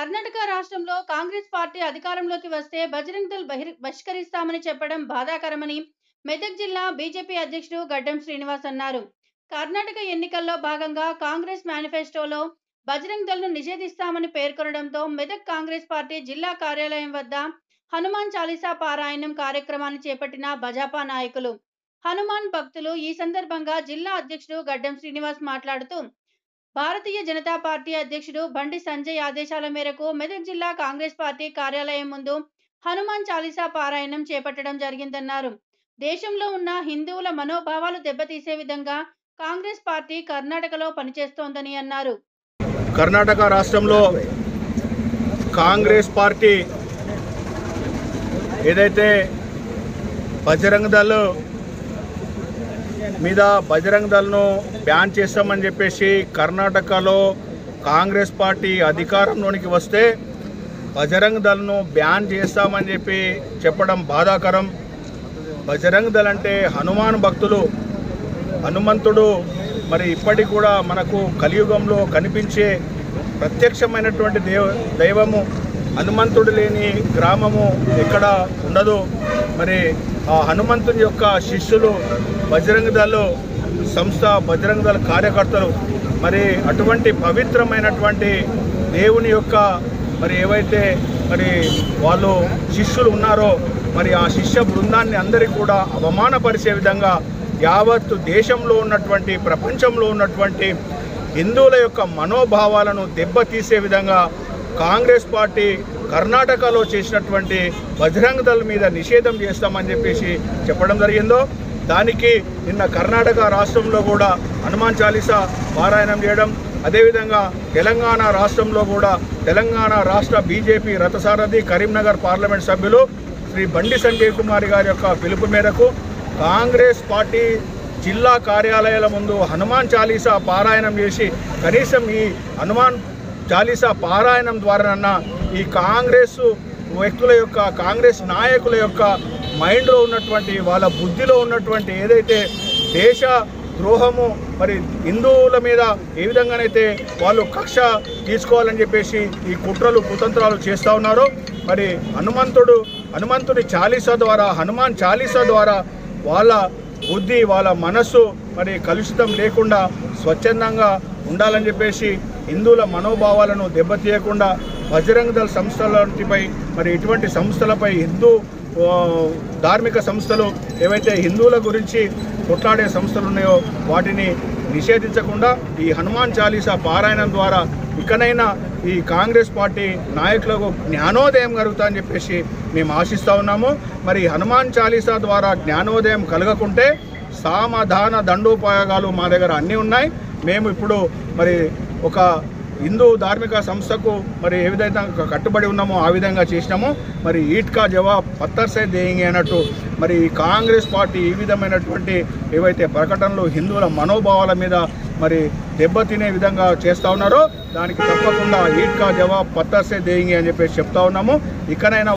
కర్ణాటక రాష్ట్రంలో కాంగ్రెస్ పార్టీ అధికారంలోకి వస్తే బజరంగ్ దళ్ బహిర్ బహిష్కరిస్తామని చెప్పడం బాధాకరమని మెదక్ జిల్లా బీజేపీ అధ్యక్షుడు గడ్డం శ్రీనివాస్ అన్నారు కర్ణాటక ఎన్నికల్లో భాగంగా కాంగ్రెస్ మేనిఫెస్టోలో బజరంగ్ దళ్ను నిషేధిస్తామని పేర్కొనడంతో మెదక్ కాంగ్రెస్ పార్టీ జిల్లా కార్యాలయం వద్ద హనుమాన్ చాలీసా పారాయణం కార్యక్రమాన్ని చేపట్టిన భజాపా నాయకులు హనుమాన్ భక్తులు ఈ సందర్భంగా జిల్లా అధ్యక్షుడు గడ్డం శ్రీనివాస్ మాట్లాడుతూ భారతీయ జనతా పార్టీ అధ్యక్షుడు బండి సంజయ్ ఆదేశాల మేరకు మెదక్ జిల్లా కాంగ్రెస్ పార్టీ కార్యాలయం ముందు హనుమాన్ చాలీసా పారాయణం చేపట్టడం జరిగిందన్నారు దేశంలో ఉన్న హిందువుల మనోభావాలు దెబ్బతీసే విధంగా కాంగ్రెస్ పార్టీ కర్ణాటకలో పనిచేస్తోందని అన్నారు కర్ణాటక రాష్ట్రంలో కాంగ్రెస్ పార్టీ ఏదైతే బజరంగ్ దళ్ మీద బజరంగ్ దళ్ను బ్యాన్ చేస్తామని చెప్పేసి కర్ణాటకలో కాంగ్రెస్ పార్టీ అధికారంలోనికి వస్తే బజరంగ్ దళ్ను బ్యాన్ చేస్తామని చెప్పి చెప్పడం బాధాకరం బజరంగ్ దళ్ అంటే హనుమాన్ భక్తులు హనుమంతుడు మరి ఇప్పటికి కూడా మనకు కలియుగంలో కనిపించే ప్రత్యక్షమైనటువంటి దేవ దైవము హనుమంతుడు లేని గ్రామము ఎక్కడ ఉండదు మరి ఆ హనుమంతుని యొక్క శిష్యులు బజరంగ దళ్ సంస్థ బజరంగ దళ కార్యకర్తలు మరి అటువంటి పవిత్రమైనటువంటి దేవుని యొక్క మరి ఏవైతే మరి వాళ్ళు శిష్యులు ఉన్నారో మరి ఆ శిష్య బృందాన్ని అందరికీ కూడా అవమానపరిచే విధంగా యావత్తు దేశంలో ఉన్నటువంటి ప్రపంచంలో ఉన్నటువంటి హిందువుల యొక్క మనోభావాలను దెబ్బతీసే విధంగా కాంగ్రెస్ పార్టీ కర్ణాటకలో చేసినటువంటి బజరంగ్ దళ్ మీద నిషేధం చేస్తామని చెప్పేసి చెప్పడం జరిగిందో దానికి నిన్న కర్ణాటక రాష్ట్రంలో కూడా హనుమాన్ చాలీసా పారాయణం చేయడం అదేవిధంగా తెలంగాణ రాష్ట్రంలో కూడా తెలంగాణ రాష్ట్ర బీజేపీ రథసారథి కరీంనగర్ పార్లమెంట్ సభ్యులు శ్రీ బండి సంజయ్ కుమార్ గారి యొక్క పిలుపు మేరకు కాంగ్రెస్ పార్టీ జిల్లా కార్యాలయాల ముందు హనుమాన్ చాలీసా పారాయణం చేసి కనీసం ఈ హనుమాన్ చాలీసా పారాయణం ద్వారానన్నా ఈ కాంగ్రెస్ వ్యక్తుల యొక్క కాంగ్రెస్ నాయకుల యొక్క మైండ్లో ఉన్నటువంటి వాళ్ళ బుద్ధిలో ఉన్నటువంటి ఏదైతే దేశ ద్రోహము మరి హిందువుల మీద ఏ విధంగానైతే వాళ్ళు కక్ష తీసుకోవాలని చెప్పేసి ఈ కుట్రలు కుతంత్రాలు చేస్తూ ఉన్నారో మరి హనుమంతుడు హనుమంతుడి చాలీసా ద్వారా హనుమాన్ చాలీసా ద్వారా వాళ్ళ బుద్ధి వాళ్ళ మనస్సు మరి కలుషితం లేకుండా స్వచ్ఛందంగా ఉండాలని చెప్పేసి హిందువుల మనోభావాలను దెబ్బతీయకుండా బజరంగ దళ సంస్థలపై మరి ఇటువంటి సంస్థలపై హిందూ ఆ, ధార్మిక సంస్థలు ఏవైతే హిందువుల గురించి కొట్లాడే సంస్థలు ఉన్నాయో వాటిని నిషేధించకుండా ఈ హనుమాన్ చాలీసా పారాయణం ద్వారా ఇకనైనా ఈ కాంగ్రెస్ పార్టీ నాయకులకు జ్ఞానోదయం కలుగుతా చెప్పేసి మేము ఆశిస్తూ ఉన్నాము మరి హనుమాన్ చాలీసా ద్వారా జ్ఞానోదయం కలగకుంటే సామధాన దండోపాయాలు మా దగ్గర అన్నీ ఉన్నాయి మేము ఇప్పుడు మరి ఒక హిందూ ధార్మిక సంస్థకు మరి ఏ విధంగా కట్టుబడి ఉన్నామో ఆ విధంగా చేసినాము మరి ఈట్కా జవాబ్ పత్తర్ సే దేయింగే అన్నట్టు మరి ఈ కాంగ్రెస్ పార్టీ ఈ విధమైనటువంటి ఏవైతే ప్రకటనలు హిందువుల మనోభావాల మీద మరి దెబ్బతినే విధంగా చేస్తూ ఉన్నారో దానికి తప్పకుండా ఈట్కా జవాబ్ పత్తర్ సే దేయింగే అని చెప్పేసి చెప్తా ఉన్నాము ఇకనైనా